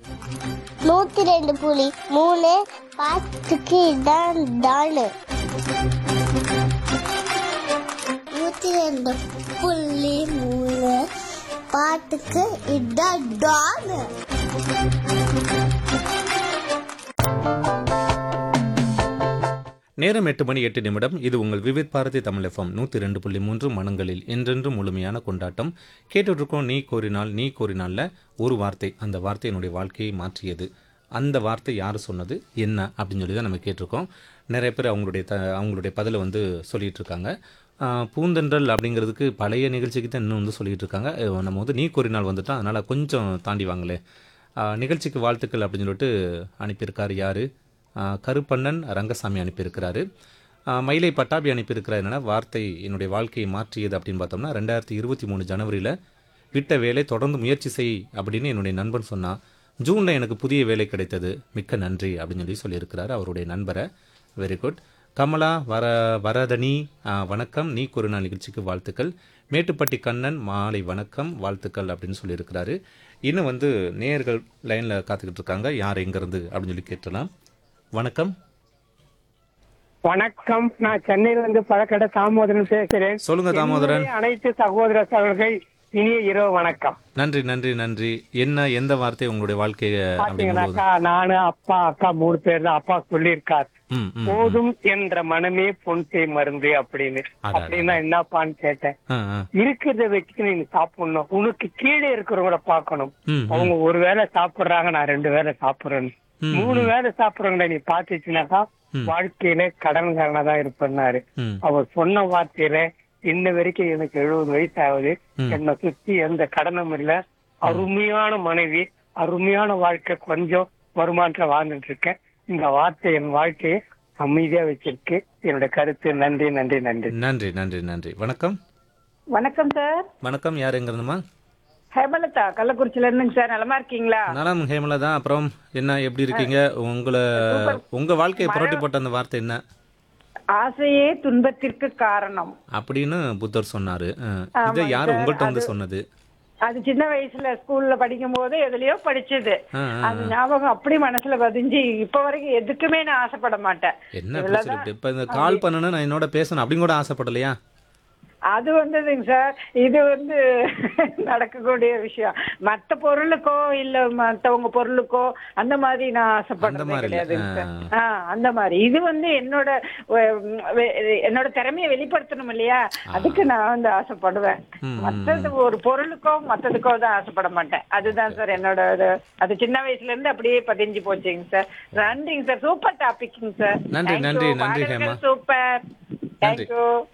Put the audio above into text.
நூத்தி ரெண்டு புலி மூணு பாத்துக்கு இதான் தானு நூத்தி ரெண்டு புள்ளி மூணு பாட்டுக்கு இதான் டானு நேரம் எட்டு மணி எட்டு நிமிடம் இது உங்கள் விவித் பாரதி தமிழ் எஃப்எம் நூற்றி ரெண்டு புள்ளி மூன்று மனங்களில் என்றென்றும் முழுமையான கொண்டாட்டம் கேட்டுட்ருக்கோம் நீ கோரினால் நீ கோரினால்ல ஒரு வார்த்தை அந்த வார்த்தை என்னுடைய வாழ்க்கையை மாற்றியது அந்த வார்த்தை யார் சொன்னது என்ன அப்படின்னு சொல்லி தான் நம்ம கேட்டிருக்கோம் நிறைய பேர் அவங்களுடைய த அவங்களுடைய பதிலை வந்து சொல்லிட்டு இருக்காங்க ஆஹ், பூந்தென்றல் அப்படிங்கிறதுக்கு பழைய நிகழ்ச்சிக்கு தான் இன்னும் வந்து சொல்லிட்டு இருக்காங்க அஹ், நம்ம வந்து நீ கோரினால் வந்துட்டோம் அதனால் கொஞ்சம் தாண்டி வாங்களே ஆஹ், நிகழ்ச்சிக்கு வாழ்த்துக்கள் அப்படின்னு சொல்லிட்டு அனுப்பியிருக்காரு யார் கருப்பண்ணன் ரங்கசாமி அனுப்பியிருக்கிறாரு ஆஹ், மயிலை பட்டாபி அனுப்பியிருக்கிறார் என்னன்னா வார்த்தை என்னுடைய வாழ்க்கையை மாற்றியது அப்படின்னு பார்த்தோம்னா ரெண்டாயிரத்தி இருபத்தி மூணு ஜனவரியில் விட்ட வேலை தொடர்ந்து முயற்சி செய் அப்படின்னு என்னுடைய நண்பன் சொன்னான் ஜூனில் எனக்கு புதிய வேலை கிடைத்தது மிக்க நன்றி அப்படின்னு சொல்லி சொல்லியிருக்கிறாரு அவருடைய நண்பரை வெரி குட் கமலா வர வரதனி ஆஹ், வணக்கம் நீ கொரோனா நிகழ்ச்சிக்கு வாழ்த்துக்கள் மேட்டுப்பட்டி கண்ணன் மாலை வணக்கம் வாழ்த்துக்கள் அப்படின்னு சொல்லியிருக்கிறாரு இன்னும் வந்து நேயர்கள் லைனில் காத்துக்கிட்டு இருக்காங்க யார் எங்கேருந்து அப்படின்னு சொல்லி கேட்டலாம் வணக்கம் வணக்கம் நான் சென்னையில இருந்து பழக்கடை தாமோதரன் பேசுறேன் சொல்லுங்க தாமோதரன் என்னுடைய அனைத்து சகோதர சகோதரர்கள் இனிய இரவு வணக்கம் நன்றி நன்றி நன்றி என்ன எந்த வார்த்தை உங்களுடைய வாழ்க்கையை அப்படிங்கும்போது பாத்தீங்கன்னாக்கா நானு அப்பா அக்கா மூணு பேர் தான் அப்பா சொல்லியிருக்கார் ம் ம் போதும் என்ற மனமே பொன்சை மருந்து அப்படின்னு அடடா. அப்படின்னா என்னப்பான்னு கேட்டேன் ஆ ஆ இருக்கிறத வச்சு நீங்க சாப்பிடணும் உனக்கு கீழே இருக்கிறவங்கள பார்க்கணும் ம் அவங்க ஒரு வேளை சாப்பிடுறாங்க நான் ரெண்டு வேளை சாப்பிடுறேன் ம், மூணு வேளை சாப்பிடுறவங்கள நீ பாத்துச்சுனாக்கா வாழ்க்கையில கடன்காரனா தான் இருப்பேன்னாரு ம் அவர் சொன்ன வார்த்தையில இன்ன வரைக்கும் எனக்கு எழுபது வயசு ஆகுது ம். என்னை சுத்தி எந்த கடனும் இல்ல அருமையான மனைவி அருமையான வாழ்க்கை கொஞ்சம் வருமானத்துல வாழ்ந்துட்டு இருக்கேன் இந்த வார்த்தை என் வாழ்க்கையை அமைதியா வச்சிருக்கு என்னோட கருத்து நன்றி நன்றி நன்றி நன்றி நன்றி நன்றி வணக்கம் வணக்கம் சார் வணக்கம் யார் எங்க இருந்துமா ஹேமலதா கள்ளக்குறிச்சில இருந்துங்க சார் நலமா இருக்கீங்களா நலம் ஹேமலா தான் அப்புறம் என்ன எப்படி இருக்கீங்க உங்களை உங்க வாழ்க்கையை புரட்டி போட்ட அந்த வார்த்தை என்ன ஆசையே துன்பத்திற்கு காரணம் அப்படின்னு புத்தர் சொன்னாரு ஆ, இதை யார் உங்கள்கிட்ட வந்து சொன்னது அது சின்ன வயசுல ஸ்கூல்ல படிக்கும் போது எதுலயோ படிச்சது ஆ, ஆ, அது ஞாபகம் அப்படி மனசுல பதிஞ்சு இப்ப வரைக்கும் எதுக்குமே நான் ஆசைப்பட மாட்டேன் என்ன அப்படி சொல்லிட்டு இப்ப இந்த கால் பண்ணணும் நான் என்னோட பேசணும் அப்படின்னு கூட ஆசைப்படலையா அது வந்ததுங்க சார் இது வந்து நடக்கக்கூடிய விஷயம் மத்த பொருளுக்கோ இல்ல மத்தவங்க பொருளுக்கோ அந்த மாதிரி நான் அந்த ஆசைப்படுறதே மாதிரி இல்ல. கிடையாதுங்க சார் ஆ, அந்த மாதிரி இது வந்து என்னோட வெ- வெ- என்னோட திறமையை வெளிப்படுத்தணும் இல்லையா அதுக்கு நான் வந்து ஆசைப்படுவேன் மத்தது ஒரு பொருளுக்கோ மத்ததுக்கோ தான் ஆசைப்பட மாட்டேன் அதுதான் சார் என்னோட இது. அது சின்ன வயசுல இருந்து அப்படியே பதிஞ்சு போச்சுங்க சார் நன்றிங்க சார் சூப்பர் டாபிக்ங்க சார் நன்றி, நன்றி, நன்றி, ஹேமா. சூப்பர் நன்றி தேங்க்யூ